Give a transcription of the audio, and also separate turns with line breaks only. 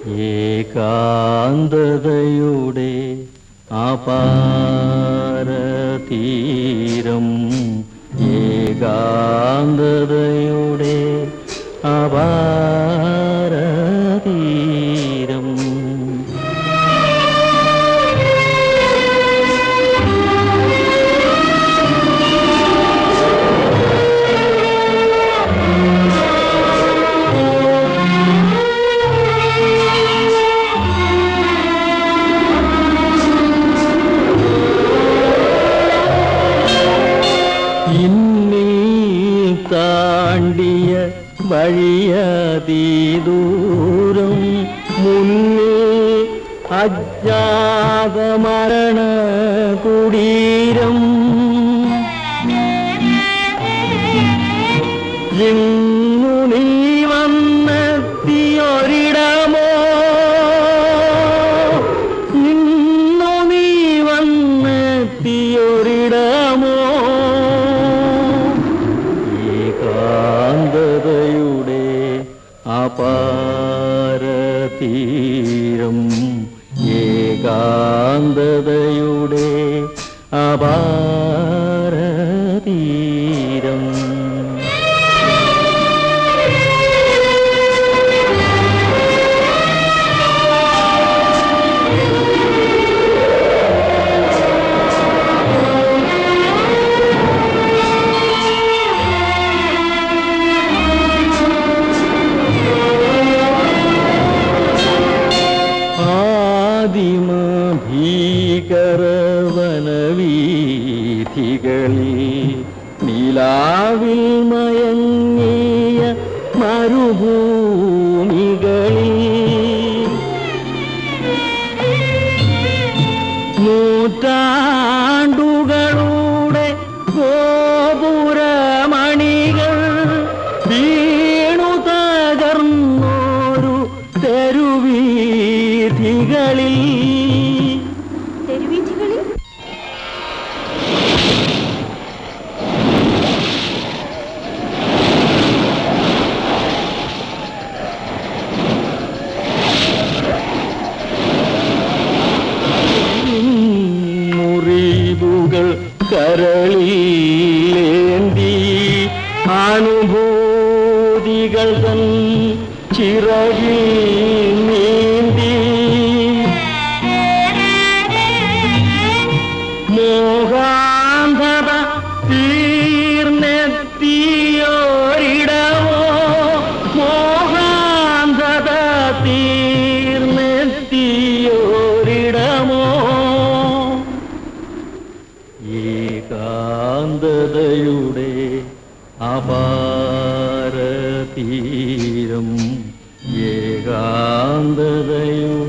ഏകാന്തതയുടെ അപാരതീരം ഏകാന്തതയുടെ അപാരതീരം ഇന്നീ താണ്ടിയ വഴിയതീദൂരം മുന്നിൽ അജ്ഞാതമരണ കുടീരം ഇന്നു നീ വന്നെത്തിയൊരിടമോ ഇന്നു നീ വന്നെത്തിയൊരിടമോ ഏകാന്തതയുടെ അപാരതീരം ഏകാന്തതയുടെ അപാരതീരം ആദിമ ഭീകരവനവീഥികളിൽ നിലാവിൽ മയങ്ങിയ മരുഭൂമികളിൽ നൂറ്റാണ്ടുകളുടെ ഗോപുരമണികൾ വീണു തകർന്നോരു തെരുവീഥികളിൽ
തെരുവീഥികളിൽ
മുറിവുകൾ കരളിലേന്തി അനുഭൂതികൾ തൻ ചിറകിൽ നീന്തി മോഹാന്ധത തീർന്നെത്തിയോരിടമോ മോഹാന്ധത തീർന്നെത്തിയോരിടമോ ഏകാന്തതയുടെ അപാരതീരം ഏകാന്തതയുടെ